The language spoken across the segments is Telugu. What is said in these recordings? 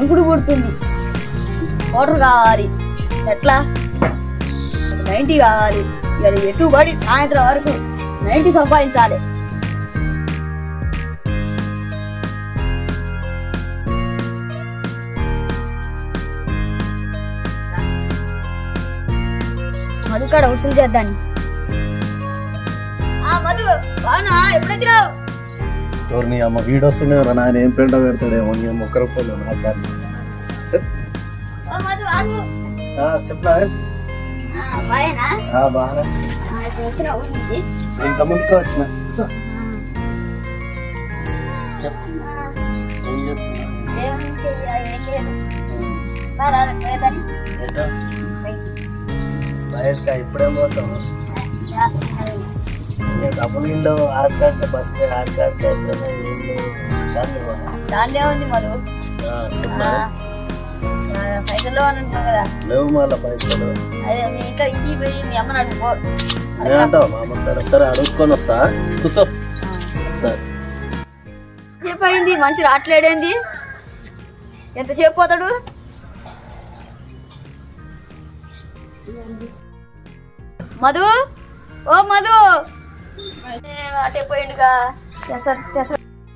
వణుకుడు పుడుతుంది వాటర్ కావాలి ఎట్లా నైంటీ కావాలి ఇక ఎటుబడి సాయంత్రం వరకు నైంటీ సంపాదించాలి మధుకాడ వసూలు చేద్దాన్ని ఆ మధు బానా ఎప్పుడు వచ్చినావు ఎవరు నీ అమ్మ వీడు వస్తుండే నాయన ఏం పెంట పెడతాడేమో నీ అమ్మ ఒక్క రూపాయలు నాకు కాదు. ఓ మధు ఆగు ఆ, చెప్పనా ఆ, బాయేనా ఆ, బాగా ఆ, ఇప్పుడు వచ్చిన ఊరి నుంచి ఇంత ముందుకు వచ్చిన సో, చెప్పు. ఏం చేస్తున్నావు? దేవుని చెయ్యాలి, ఏం లేదు. రా, రా, రా, పోయేద్దాన్ని. ఏంటో? బయటికి. బయటకా ఇప్పుడే పోతాం రా, అది. డబ్బులు ఇల్లు ఆడకాడితే బస్ ఆడకాడితే దానిలో ఉంది మధు ఆ, ఆ, పైసల్లో అని ఉంటుంది కదా లేవు మళ్ళీ పైసలు అదే మీ ఇంట్లో ఇంటికి పోయి మీ అమ్మని అడుగుకో ఏమంటావు మా అమ్మ కాడ? సరే అడుగుకొని వస్తా కూర్చో సరే సేపు అయింది మనిషి రావట్లేడేంది ఎంతసేపు పోతాడు మధు ఓ మధు ఏ, అటే పోయిండుగా తెస- తెస-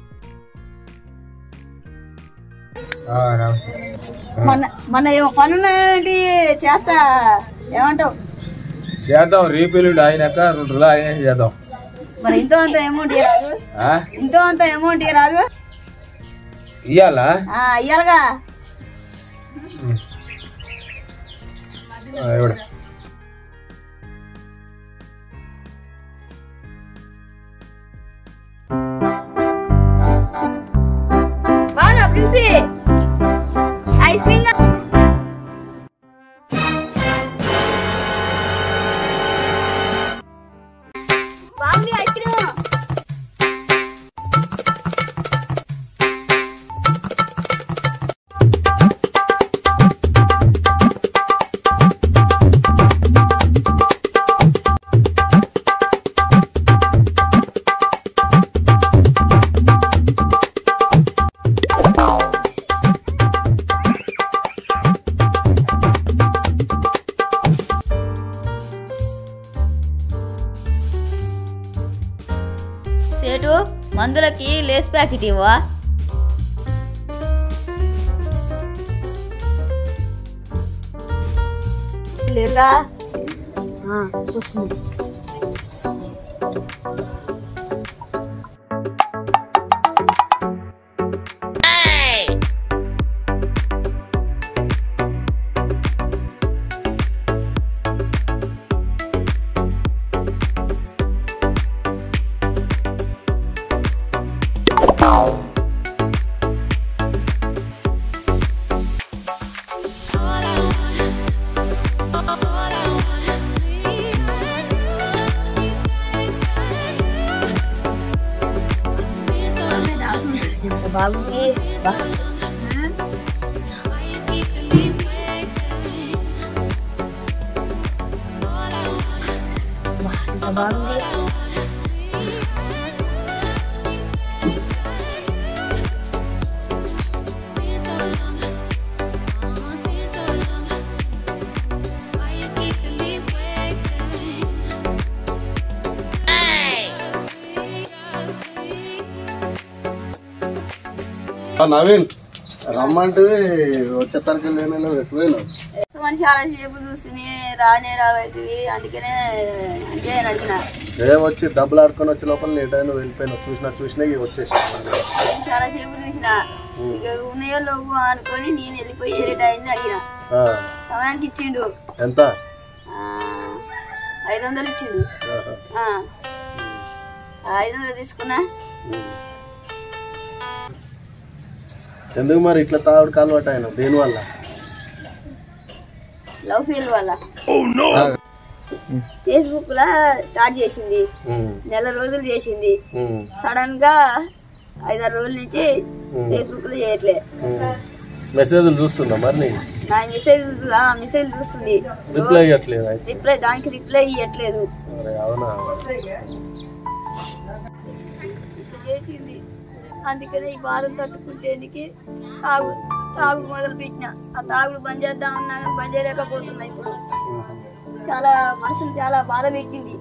మొన్న మొన్న ఏమో పనున్నది చేస్తా ఏమంటావు చేద్దాం రీపిల్డ్ అయినాక రెండు రోజులు అయినా చేద్దాం మరి ఇంతో అంత అమౌంట్ రాదు ఆ? ఇంతో అంత అమౌంట్ రాదు ఇయ్యాలా ఆ, ఇయ్యాలిగా ఆ, ఇవ్వడు. బాగా ప్రిన్సీ ఐస్ క్రీమ్ గా- బాగుంది ఐస్ క్రీమ్ సేటు మందులకి లేస్ ప్యాకెట్ ఇవ్వా లేదుగా చూసుకుంది ఎంత బాగుంది బా. బా, ఎంత బాగుంది ఆ, నవీన్ రమ్మంటే వచ్చేసరికి నేను ఎటుపోయినావు మనిషి చాలా సేపు చూస్తుంది రానే రావైతుంది అందుకనే అంటే అని అడిగిన ఏ వచ్చి డబ్బులు ఆడుకొని వచ్చే లోపల లేట్ అయినా వెళ్ళిపోయినావు చూసినా చూసినా ఇక వచ్చేసి చాలా సేపు చూసిన ఇక ఉన్నాయో లేవు అనుకొని నేను వెళ్ళిపోయి ఏ రేట్ అయింది అడిగిన సమయానికి ఇచ్చిండు ఎంత ఆ, ఐదు వందలు ఇచ్చిండు ఆహా. ఆ. ఆ ఐదు వందలు తీసుకున్నా ఎందుకు మరి ఇట్లా తాగుడు అలవాటు అయినా దేనివల్ల లవ్ ఫెయిల్ వల్ల ఫేస్బుక్ లా స్టార్ట్ చేసింది ఉమ్, నెల రోజులు చేసింది ఉమ్, సడన్ గా ఐదారు రోజుల నుంచి ఉమ్, ఫేస్బుక్ లో చేయట్లే ఉమ్. మెసేజ్లు చూస్తుందా మరి నీ నా మెసేజ్ ఆ మెసేజ్ చూస్తుంది రిప్లై ఇవ్వట్లేదు అయితే రిప్లై దానికి రిప్లై ఇవ్వట్లేదు మరి అవునా ఇట్లా చేసింది అందుకనే ఈ బాధలు తట్టుకుంటేందుకు తాగు తాగుడు మొదలు పెట్టిన ఆ తాగుడు బంద్ చేద్దాం అన్నా కానీ బంద్ చేయలేకపోతున్నా ఇప్పుడు చాలా మనుషులు చాలా బాధ పెట్టింది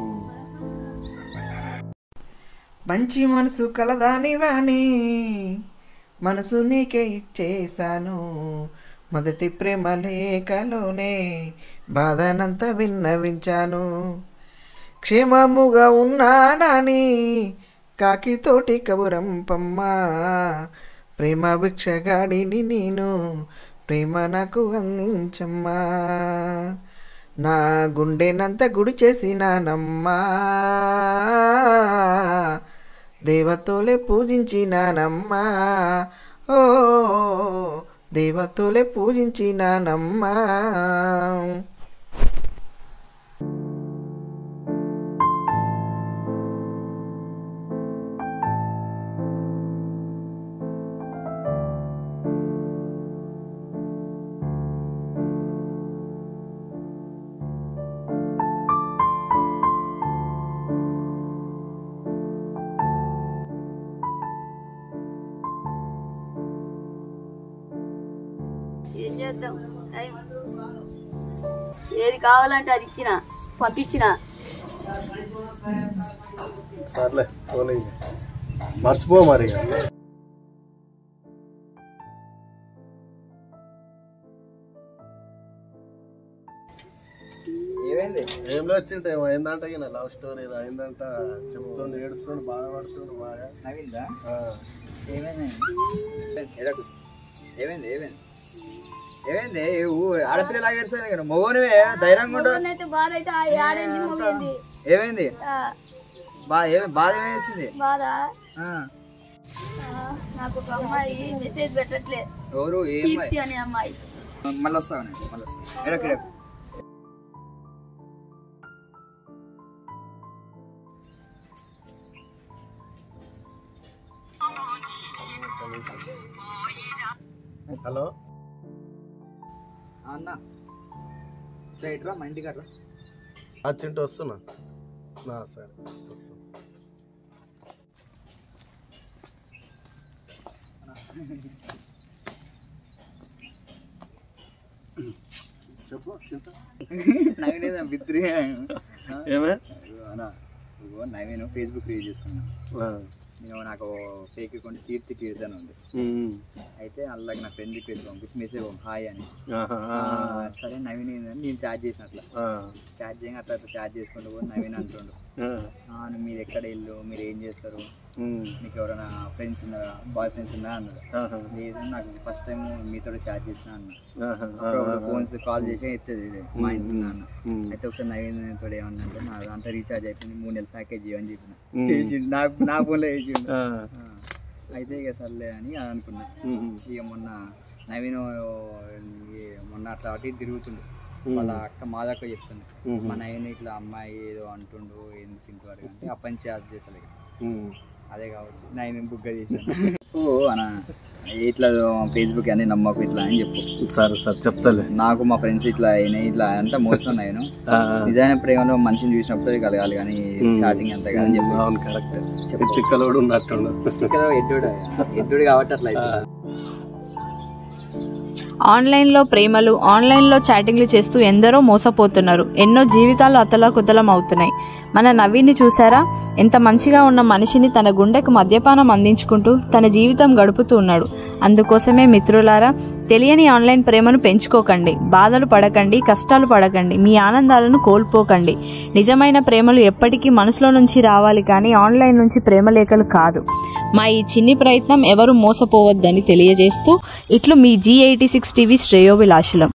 మంచి మనసు కలదాని వాణి మనసు నీకే ఇచ్చేశాను మొదటి ప్రేమ లేఖలోనే బాధనంతా విన్నవించాను క్షేమముగా ఉన్నానని కాకితోటి కబురంపమ్మా ప్రేమ భిక్షగాడిని నేను ప్రేమ నాకు అందించమ్మా నా గుండెనంత గుడి చేసినానమ్మా దేవతోలే పూజించినానమ్మా ఓ దేవతోలే పూజించినానమ్మా ఏం చేద్దాం టైం. ఏది కావాలంటే అది ఇచ్చిన పంపించిన సర్లే పోనీ మర్చిపో మరి ఇక. ఏమైంది ఏం వచ్చింటే ఏందంట ఈయన లవ్ స్టోరీ ఇది అయిందంట చెప్తుంది ఏడుస్తుండు బాధపడుతుండు బాగా నవ్విందా ఆ, ఏమైంది ఎడకు ఏమైంది ఏమైంది ఏమైంది ఊ ఆడపిల్లలాగా ఏడుస్తుంది కదా మగోనివే ధైర్యంగా ఉండు అయితే బాధ అయితే ఆ ఏడేంది మోగేంది ఏమైంది ఆ, బా ఏమి బాధ ఏమైంది వచ్చింది బాధ ఆ, ఆ, నాకు ఒక అమ్మాయి మెసేజ్ పెట్టట్లే ఎవరు ఏం కీర్తి అనే అమ్మాయి మళ్ళీ వస్తావు నేను మళ్ళీ వస్తాను ఎడకు ఎడకు హలో అన్న ఇట్రా మా ఇంటికి అట్లా అచ్చింటి వస్తున్నా నా సరే వస్తున్నా చెప్పు చింత నవీన్ బిత్రి ఏమే అన్న ఇదిగో నవీన్ ఫేస్బుక్ యూజ్ చేసుకున్నాను నేను నాకు ఫేక్ అకౌంట్ కీర్తి కీర్తి అని ఉంది అయితే అలాగే నా ఫ్రెండ్ రిక్వెస్ట్ పంపించి మెసేజ్ హాయ్ అని ఆ, సరే నవీన్ ఏందని నేను చార్జ్ చేసిన అట్లా చార్జ్ చేయగా అట్లా అట్లా చార్జ్ చేసుకుంటూ పోయి నవీన్ అంటుండు "ఆ, మీరు ఎక్కడ ఇల్లు మీరు ఏం చేస్తారు మీకు ఎవరైనా ఫ్రెండ్స్ ఉన్నారా బాయ్ ఫ్రెండ్స్ ఉన్నారా అన్నారు లేదు నాకు ఫస్ట్ టైం మీతో చార్జ్ చేసిన అన్న ఫోన్స్ కాల్ చేసి ఎత్తది ఇది మా ఇంటి నాన్న అయితే ఒకసారి నవీన్ తోడు ఏమన్నంటే నా దాంట్లో రీఛార్జ్ అయిపోయింది మూడు నెలల ప్యాకేజ్ ఇవ్వని చెప్పిన చేసి నాకు నా ఫోన్లో వేసిండు ఆ, అయితే ఇక సర్లే అని అనుకున్నా ఇక మొన్న నవీన్ ఈ మొన్న అట్లా అటు ఇటు తిరుగుతుండు వాళ్ళ అక్క మాదక్క చెప్తుండే మా నవీన్ ఇట్లా అమ్మాయి ఏదో అంటుండు ఏంది చింకువాడు అంటే అప్పటి నుంచి చార్జ్ చేస్తలే అదే కావచ్చు నైన్ బుక్ చేసాను ఓ అన్న ఇట్లా ఫేస్బుక్ అని నమ్మకు ఇట్లా అని చెప్పు సరే సరే చెప్తాలే నాకు మా ఫ్రెండ్స్ ఇట్లా అయినాయి ఇట్లా అంతా మోసం నేను నిజమైన ప్రేమలో మనిషిని చూసినప్పుడు కలగాలి కానీ చాటింగ్ అంతా కానీ చెప్పు అవును కరెక్ట్ తిక్కలోడు ఉన్నట్టుండు కదా ఎడ్డుడు ఎడ్డుడు కాబట్టి అట్లా అవుతుంది ఆన్లైన్లో ప్రేమలు ఆన్లైన్లో చాటింగ్లు చేస్తూ ఎందరో మోసపోతున్నారు ఎన్నో జీవితాలు అతలాకుతలం అవుతున్నాయి మన నవీన్ని చూసారా ఎంత మంచిగా ఉన్న మనిషిని తన గుండెకు మద్యపానం అందించుకుంటూ తన జీవితం గడుపుతూ ఉన్నాడు అందుకోసమే మిత్రులారా తెలియని ఆన్లైన్ ప్రేమను పెంచుకోకండి బాధలు పడకండి కష్టాలు పడకండి మీ ఆనందాలను కోల్పోకండి నిజమైన ప్రేమలు ఎప్పటికీ మనసులో నుంచి రావాలి కానీ ఆన్లైన్ నుంచి ప్రేమ లేఖలు కాదు మా ఈ చిన్ని ప్రయత్నం ఎవరు మోసపోవద్దని తెలియజేస్తూ ఇట్లు మీ జీ ఎయిటీ సిక్స్ టీవీ శ్రేయోభిలాషులం